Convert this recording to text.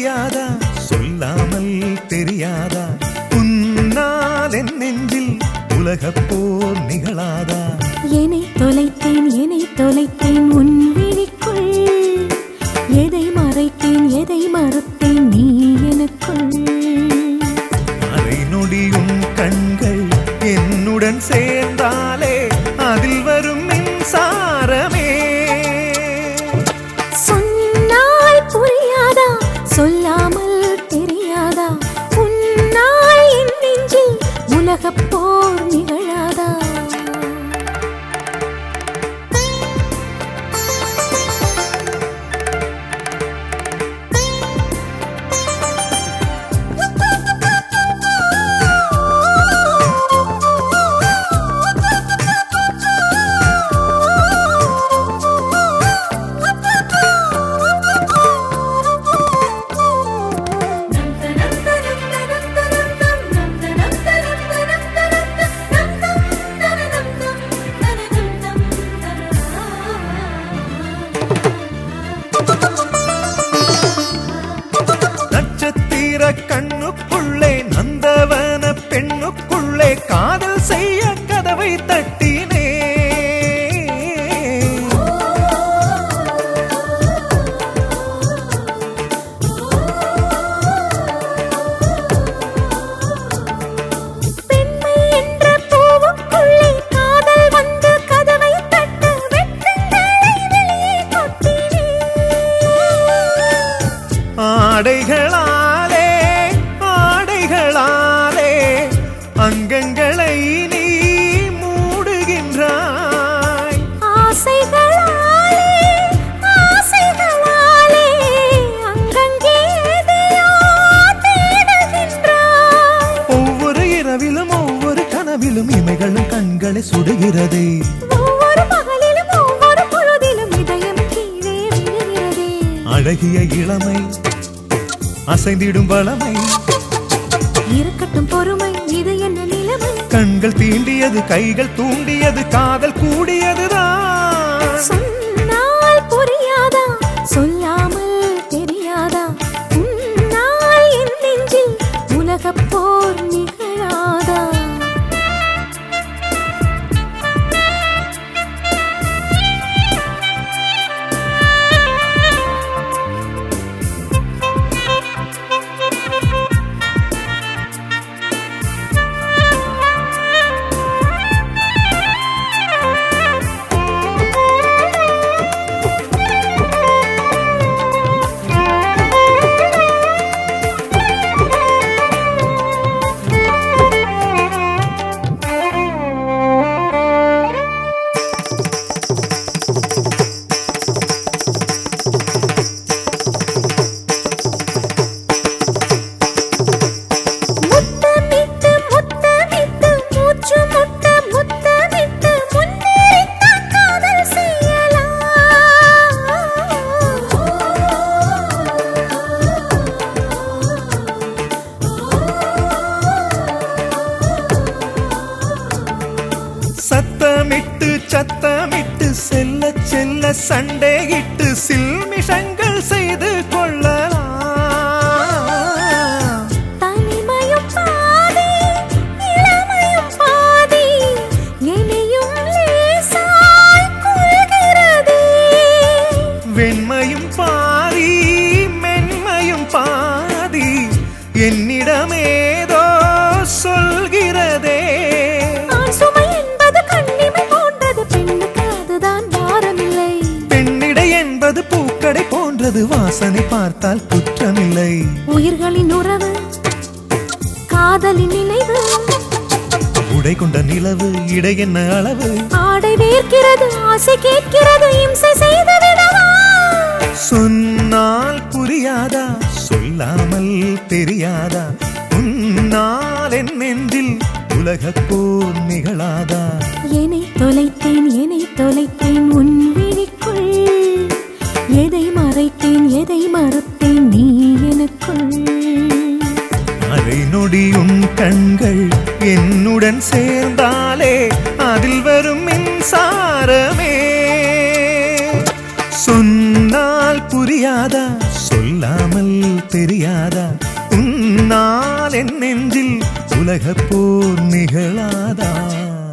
புரியாதா சொல்லாமல் தெரியாதா உன்னால் என் நெஞ்சில் உலகப் போர் நிகழாதா என்னை தொலைத்தேன் என்னை தொலைத்தேன் உன் விழிக்குள் எதை மறைத்தேன் எதை மறுத்தேன் நீ எனக்குள் அரை நொடியும் கண்கள் என்னுடன் சேர்ந்தாலே அதில் வரும் மின்சாரமே சொன்னால் புரியாதா சொல்லாமல் தெரியாதா உன்னால் என் நெஞ்சில் உலகப் போர் நிகழாதா நட்சத்திர கண்ணுக்குள்ளே நந்தவன பெண்ணுக்குள்ளே காதல் செய்ய கதவை தட்டினே பெண்மை என்ற பூவுக்குள்ளே காதல் வந்து கதவை தட்ட வெட்கங்களை வெளியே கொட்டினே ஆடைகளாலே ஆடைகளாலே அங்கங்களை நீ மூடுகின்றாய் ஆசைகளாலே ஆசைகளாலே அங்கங்கே எதையோ தேடுகின்றாய் ஒவ்வொரு இரவிலும் ஒவ்வொரு கனவிலும் இமைகளும் கண்களை சுடுகிறதே ஒவ்வொரு பகலிலும் ஒவ்வொரு பொழுதிலும் இதயம் கீழே விழுகிறதே அழகிய இளமை அசைந்திடும் வளமை இருக்கட்டும் பொறுமை இது என்ன நிலைமை கண்கள் தீண்டியது கைகள் தூண்டியது காதல் கூடியதுதான் சொன்னால் புரியாதா சொல்லாமல் தெரியாதா உன்னால் என் நெஞ்சில் உலகப் போர் நிகழாதா முத்தமிட்டு முத்தமிட்டு மூச்சு முட்ட முத்தமிட்டு முன்னேறித்தான் காதல் சத்தமிட்டு சத்தமிட்டு செல்ல செல்ல சண்டையிட்டு சில்மிஷங்கள் செய்து கொள்ளலாம் தனிமையும் பாதி இளமையும் பாதி என்னையும் லேசாய் கொள்கிறதே வெண்மையும் பாதி மென்மையும் பாதி என்னிடமேதோ சொல்கிறதே ஆண் சுமை என்பது கண்ணிமை போன்றது பெண்ணுக்கு அதுதான் பாரமில்லை பெண்ணிடை என்பது பூக்கடை போன்றது வாசனை பார்த்தால் குற்றமில்லை உயிர்களின் உறவு காதலின் நினைவு உடை கொண்ட நிலவு இடை என்ன அளவு ஆடை வேர்க்கிறது ஆசை கேட்கிறது இம்சை செய்து விடவா சொன்னால் புரியாதா சொல்லாமல் தெரியாதா உன்னால் என் நெஞ்சில் உலகப் போர் நிகழாதா என்னை தொலைத்தேன் என்னை தொலைத்தேன் உன் விழிக்குள் எதை மறைத்தேன் எதை மறுத்தேன் நீ எனக்குள் அரை நொடியும் கண்கள் என்னுடன் சேர்ந்தாலே அதில் வரும் மின்சாரமே சொன்னால் புரியாதா சொல்லாமல் தெரியாதா தெரியாதா உன்னால் என் நெஞ்சில் உலகப் போர் நிகழாதா